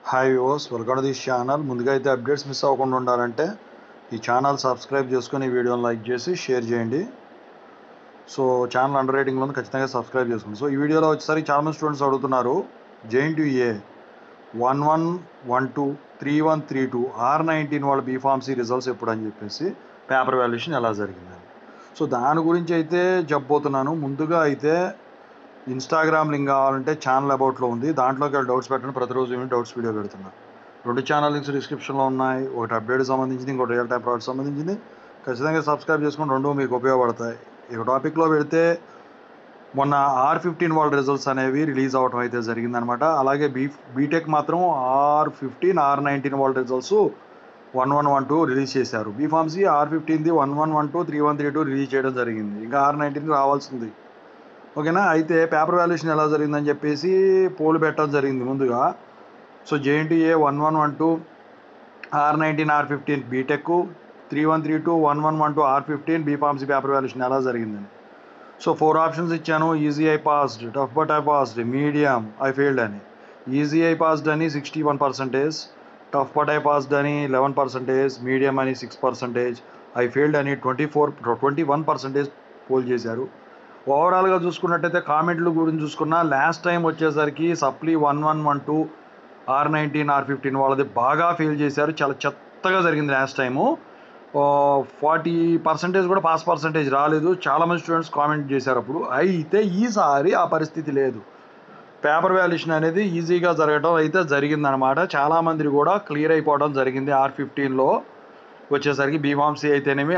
hi viewers welcome to this channel ముందుగా అయితే updates miss అవ్వకుండా ఉండాలంటే ఈ ఛానల్ సబ్స్క్రైబ్ చేసుకొని ఈ వీడియోని లైక్ చేసి షేర్ చేయండి సో ఛానల్ అండర్ రేటింగ్లో ఉంది ఖచ్చితంగా సబ్స్క్రైబ్ చేసుకోండి సో ఈ వీడియోలో వచ్చేసరికి చాలా మంది స్టూడెంట్స్ అడుగుతున్నారు జైంట్ ఏ one one one two three one three two R nineteen వాళ్ళ బీఫార్మసీ రిజల్ట్స్ ఎప్పుడు అని చెప్పేసి పేపర్ వాల్యుయేషన్ ఎలా జరిగిందని సో దాని గురించి అయితే చెప్పబోతున్నాను ముందుగా అయితే ఇన్స్టాగ్రామ్ లింక్ కావాలంటే ఛానల్ అబౌట్లో ఉంది దాంట్లోకి వెళ్ళి డౌట్స్ పెట్టండి ప్రతిరోజు నేను డౌట్స్ వీడియో పెడుతున్నా రెండు ఛానల్ లింక్స్ డిస్క్రిప్షన్లో ఉన్నాయి ఒకటి అప్డేట్ సంబంధించింది ఇంకోటి రియల్ టైం ప్రోడక్ట్ సంబంధించింది ఖచ్చితంగా సబ్స్క్రైబ్ చేసుకొని రెండు మీకు ఉపయోగపడతాయి ఇక టాపిక్లో పెడితే మొన్న ఆర్ ఫిఫ్టీన్ వాళ్ళ రిజల్ట్స్ అనేవి రిలీజ్ అవ్వడం అయితే జరిగిందనమాట అలాగే బీ బీటెక్ మాత్రం ఆర్ ఫిఫ్టీన్ ఆర్ నైన్టీన్ వాళ్ళ results one one one two release చేశారు బీఫార్మసీ ఆర్ ఫిఫ్టీన్ది one one one two three one three two release చేయడం జరిగింది ఇంకా ఆర్ నైన్టీన్ రావాల్సింది ఓకేనా అయితే పేపర్ వాల్యుయేషన్ ఎలా జరిగిందని చెప్పేసి పోల్ పెట్టడం జరిగింది ముందుగా so JNTA one one one two R nineteen R fifteen B Tech three one three two one one one two R fifteen B Pharmacy paper valuation ఎలా జరిగిందని సో ఫోర్ ఆప్షన్స్ ఇచ్చాను easy I passed tough but I passed medium I failed అని easy I passed అని sixty one percentage tough but I passed అని eleven percentage medium అని six percentage I failed అని twenty four twenty one percentage poll చేశారు ఓవరాల్గా చూసుకున్నట్టయితే కామెంట్లు గురించి చూసుకున్నా లాస్ట్ టైం వచ్చేసరికి supply one one one two R nineteen R fifteen వాళ్ళది బాగా ఫెయిల్ చేశారు చాలా చెత్తగా జరిగింది లాస్ట్ టైము ఫార్టీ పర్సెంటేజ్ కూడా పాస్ పర్సెంటేజ్ రాలేదు చాలామంది స్టూడెంట్స్ కామెంట్ చేశారు అప్పుడు అయితే ఈసారి ఆ పరిస్థితి లేదు పేపర్ వాల్యుయేషన్ అనేది ఈజీగా జరగడం అయితే జరిగిందనమాట చాలామంది కూడా క్లియర్ అయిపోవడం జరిగింది ఆర్ ఫిఫ్టీన్లో వచ్చేసరికి బీవాంసీ అయితేనేమి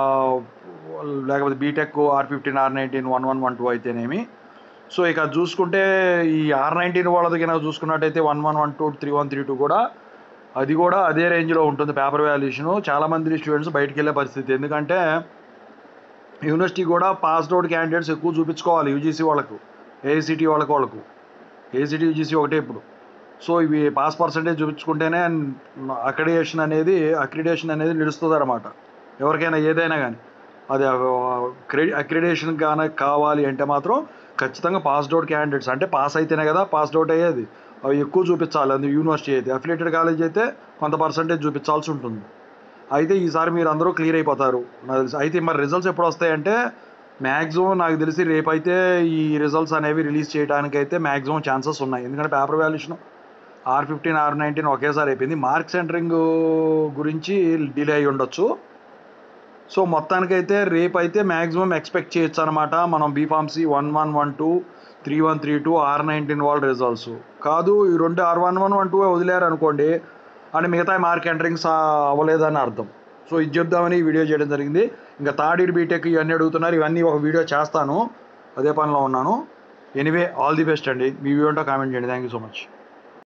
లేకపోతే B Tech R fifteen R nineteen one one one two అయితేనేమి సో ఇక చూసుకుంటే ఈ ఆర్ నైన్టీన్ వాళ్ళది కనుక చూసుకున్నట్టయితే one one one two three one three two కూడా అది కూడా అదే రేంజ్లో ఉంటుంది పేపర్ వాల్యుయేషన్ చాలామంది స్టూడెంట్స్ బయటికి వెళ్ళే పరిస్థితి ఎందుకంటే యూనివర్సిటీ కూడా పాస్డ్ అవుట్ క్యాండిడేట్స్ ఎక్కువ చూపించుకోవాలి యూజీసీ వాళ్ళకు ఏఐసిటీ వాళ్ళకు వాళ్ళకు ఏఐసిటీ యూజీసీ ఒకటే ఇప్పుడు సో ఇవి పాస్ పర్సంటేజ్ చూపించుకుంటేనే అక్రిడేషన్ అనేది అక్రిడేషన్ అనేది నిలుస్తుంది అనమాట ఎవరికైనా ఏదైనా కానీ అది క్రెడి అక్రిడేషన్ కానీ కావాలి అంటే మాత్రం ఖచ్చితంగా పాస్డ్ అవుట్ క్యాండిడేట్స్ అంటే పాస్ అయితేనే కదా పాస్డ్ అవుట్ అయ్యేది అవి ఎక్కువ చూపించాలి అది యూనివర్సిటీ అయితే అఫిలేటెడ్ కాలేజ్ అయితే కొంత పర్సంటేజ్ చూపించాల్సి ఉంటుంది అయితే ఈసారి మీరు అందరూ క్లియర్ అయిపోతారు నాకు తెలిసి అయితే మరి రిజల్ట్స్ ఎప్పుడు వస్తాయంటే మ్యాక్సిమం నాకు తెలిసి రేపైతే ఈ రిజల్ట్స్ అనేవి రిలీజ్ చేయడానికి అయితే మ్యాక్సిమం ఛాన్సెస్ ఉన్నాయి ఎందుకంటే paper valuation R fifteen R nineteen ఒకేసారి అయిపోయింది మార్క్ సెంటరింగ్ గురించి డిలే అయి ఉండొచ్చు సో మొత్తానికైతే రేపు అయితే మ్యాక్సిమం ఎక్స్పెక్ట్ చేయొచ్చు అనమాట మనం B Pharmacy one one one two three one three two R nineteen వాళ్ళ రిజల్ట్స్ కాదు ఈ రెండు R one one one two వదిలేరు అనుకోండి అని మిగతా మార్క్ ఎంటరింగ్స్ అవ్వలేదని అర్థం సో ఇది చెప్దామని ఈ వీడియో చేయడం జరిగింది ఇంకా థర్డ్ ఇయర్ బీటెక్ ఇవన్నీ అడుగుతున్నారు ఇవన్నీ ఒక వీడియో చేస్తాను అదే పనిలో ఉన్నాను ఎనీవే ఆల్ ది బెస్ట్ అండి మీ వీడియో కామెంట్ చేయండి థ్యాంక్ యూ సో మచ్